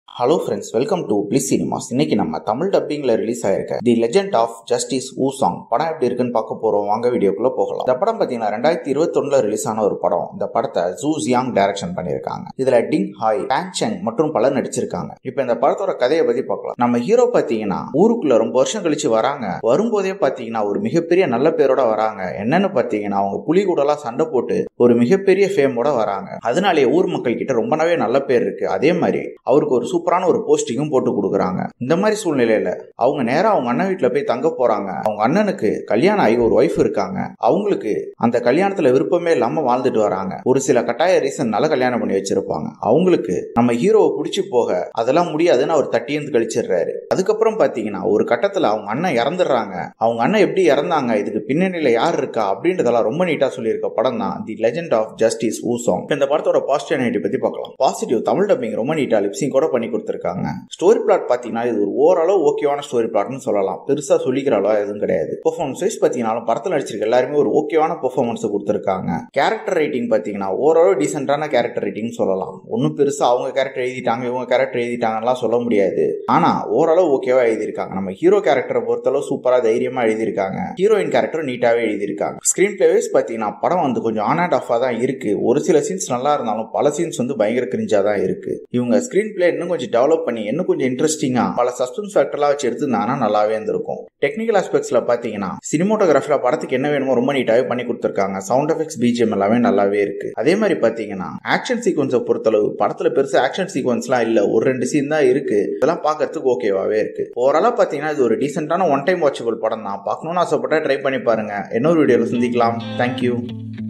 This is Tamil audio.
hello friends welcome to Bliss cinemas இன்னைக்கு நம்ம தமிழ் டப்பிங்ல ரிலீஸ் ஆயிருக்க the legend of justice Woo Song படம் எப்படி இருக்குன்னு பார்க்க போறோம் வாங்க வீடியோக்குள்ள போகலாம் இந்த படம் பார்த்தீங்கன்னா ரெண்டாயிரத்தி இருபத்தொன்னுல ரிலீஸ் ஆன ஒரு படம் இந்த படத்தை ஜூ ஜியாங் டைரக்ஷன் பண்ணியிருக்காங்க இதுல டிங் ஹாய் பேன் செங் மற்றும் பலர் நடிச்சிருக்காங்க இப்போ இந்த படத்தோட கதையை பத்தி பார்க்கலாம் நம்ம ஹீரோ பார்த்தீங்கன்னா ஊருக்குள்ள ரொம்ப வருஷம் கழிச்சு வராங்க வரும்போதே பார்த்தீங்கன்னா ஒரு மிகப்பெரிய நல்ல பேரோட வராங்க என்னன்னு பார்த்தீங்கன்னா அவங்க புலி கூடலாம் சண்டை போட்டு ஒரு மிகப்பெரிய ஃபேமோட வராங்க அதனாலேயே ஊர் மக்கள் கிட்ட ரொம்ப நாவே நல்ல பேர் இருக்கு அதே மாதிரி அவருக்கு ஒரு சூப்பரான ஒரு போஸ்டிங்கும் போட்டு கொடுக்குறாங்க இந்த மாதிரி சூழ்நிலையில அவங்க நேரா அவங்க அண்ணன் வீட்டுல போய் தங்க போறாங்க அவங்க அண்ணனுக்கு கல்யாணம் ஆகி ஒரு ஒய்ஃப் இருக்காங்க அவங்களுக்கு அந்த கல்யாணத்துல விருப்பமே இல்லாம வாழ்ந்துட்டு வராங்க ஒரு சில கட்டாய ரீசன்னால கல்யாணம் பண்ணி வச்சிருப்பாங்க அவங்களுக்கு நம்ம ஹீரோவை பிடிச்சி போக அதெல்லாம் முடியாதுன்னு அவர் தட்டியந்து கழிச்சிடுறாரு அதுக்கப்புறம் பாத்தீங்கன்னா ஒரு கட்டத்துல அவங்க அண்ணன் இறந்துடுறாங்க அவங்க அண்ணன் எப்படி இறந்தாங்க இதுக்கு பின்னணியில யார் இருக்கா அப்படின்றதெல்லாம் ரொம்ப நீட்டா சொல்லியிருக்க படம் தான் the legend of justice Woo Song இந்த படத்தோட பாசிட்டிவ் பத்தி பார்க்கலாம் பாசிட்டிவ் தமிழ் டப்பிங் ரொம்ப நீட்டா லிப்சிங் கூட பண்ணி கொடுத்துருக்காங்க ஸ்டோரி பிளாட் பாத்தீங்கன்னா இது ஒரு ஓரளவு ஓகேவான ஸ்டோரி பிளாட்னு சொல்லலாம் பெருசா சொல்லிக்கிற அளவு எதுவும் கிடையாது பெர்ஃபார்மன்ஸ் வைஸ் பாத்தீங்கன்னா படத்தில் நடிச்சிருக்க எல்லாருமே ஒரு ஓகேவான பெர்ஃபார்மன்ஸ் கொடுத்துருக்காங்க கேரக்டர் ரைட்டிங் பாத்தீங்கன்னா ஓரளவு டீசென்டான கேரக்டர் ரைட்டிங் சொல்லலாம் ஒன்றும் பெருசா அவங்க கேரக்டர் எழுதிட்டாங்க இவங்க கேரக்டர் எழுதிட்டாங்கலாம் சொல்ல முடியாது ஆனா ஓரளவு ஓகேவா எழுதியிருக்காங்க நம்ம ஹீரோ கேரக்டரை பொறுத்தளவு சூப்பரா தைரியமா எழுதியிருக்காங்க ஹீரோயின் கேரக்டர் நீட்டாவே எழுதியிருக்காங்க ஸ்கிரீன் பிளே வைஸ் பாத்தீங்கன்னா படம் வந்து கொஞ்சம் ஆன் அண்ட் ஆஃபா தான் இருக்கு ஒரு சில சீன்ஸ் நல்லா இருந்தாலும் பல சீன்ஸ் வந்து பயங்கர கிரிஞ்சா தான் இருக்கு இவங்க ஸ்கிரீன் பிளே இன்னும் கொஞ்சம் டெவலப் பண்ணி இன்னும் கொஞ்சம் இன்ட்ரெஸ்டிங்கா பல சஸ்பென்ஸ் ஃபேக்டர்லாம் வச்சு எடுத்துருந்தாங்கன்னா நல்லாவே இருந்திருக்கும் டெக்னிக்கல் ஆஸ்பெக்ட்ஸ்ல பாத்தீங்கன்னா சினிமோட்டோகிராஃபில படத்துக்கு என்ன வேணுமோ ரொம்ப நீட்டாவே பண்ணி கொடுத்துருக்காங்க சவுண்ட் எஃபெக்ட்ஸ் பிஜிஎம் எல்லாமே நல்லாவே இருக்கு அதே மாதிரி பாத்தீங்கன்னா ஆக்ஷன் சீக்வன்ஸை பொறுத்தளவு படத்துல பெருசா ஆக்ஷன் சீக்வன்ஸ்லாம் இல்ல ஒரு ரெண்டு சீன் தான் இருக்கு இதெல்லாம் பாக்குறதுக்கு ஓகேவாவே இருக்கு ஓவராலா பாத்தீங்கன்னா இது ஒரு டீசென்டான ஒன் டைம் வாட்சபிள் படம் தான் பார்க்கணும்னு ஆசைப்பட்டா ட்ரை பண்ணி பாருங்க இன்னொரு வீடியோல சந்திக்கலாம் தேங்க்யூ